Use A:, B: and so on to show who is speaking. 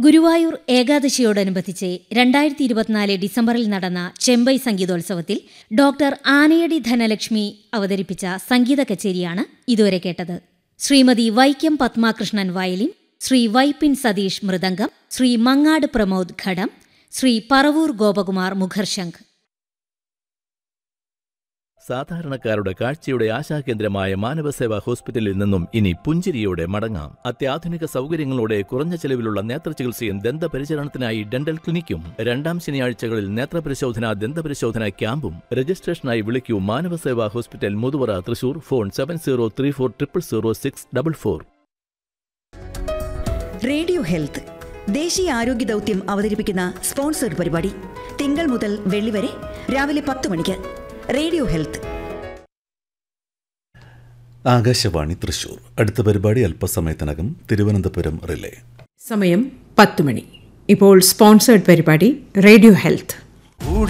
A: ഗുരുവായൂർ ഏകാദശിയോടനുബന്ധിച്ച് രണ്ടായിരത്തി ഇരുപത്തിനാല് ഡിസംബറിൽ നടന്ന ചെമ്പൈ സംഗീതോത്സവത്തിൽ ഡോക്ടർ ആനയടി ധനലക്ഷ്മി അവതരിപ്പിച്ച സംഗീത കച്ചേരിയാണ് ഇതുവരെ കേട്ടത് ശ്രീമതി വൈക്കം പത്മാകൃഷ്ണൻ വയലിൻ ശ്രീ വൈപ്പിൻ സതീഷ് മൃദംഗം ശ്രീ മങ്ങാട് പ്രമോദ് ഘടം ശ്രീ പറവൂർ ഗോപകുമാർ മുഖർശംഖ്
B: സാധാരണക്കാരുടെ കാഴ്ചയുടെ ആശാകേന്ദ്രമായ മാനവസേവാ ഹോസ്പിറ്റലിൽ നിന്നും ഇനി പുഞ്ചിരിയോടെ മടങ്ങാം അത്യാധുനിക സൗകര്യങ്ങളോടെ കുറഞ്ഞ ചെലവിലുള്ള നേത്രചികിത്സയും ദന്തപരിചരണത്തിനായി ഡെന്റൽ ക്ലിനിക്കും രണ്ടാം ശനിയാഴ്ചകളിൽ നേത്രപരിശോധന ദന്തപരിശോധന ക്യാമ്പും രജിസ്ട്രേഷനായി വിളിക്കൂ Manavaseva hospital Muthuvara Thrissur phone seven zero three four triple zero six double four
C: radio health ദേശീയ ആരോഗ്യ ദൗത്യം അവതരിപ്പിക്കുന്ന സ്പോൺസർഡ് പരിപാടി തിങ്കൾ മുതൽ വെള്ളി വരെ രാവിലെ പത്ത് മണിക്ക് റേഡിയോ ഹെൽത്ത്
D: ആകാശവാണി തൃശൂർ അടുത്ത പരിപാടി അല്പസമയത്തിനകം തിരുവനന്തപുരം റിലേ
E: സമയം പത്ത് മണി ഇപ്പോൾ സ്പോൺസേഡ് പരിപാടി റേഡിയോ ഹെൽത്ത്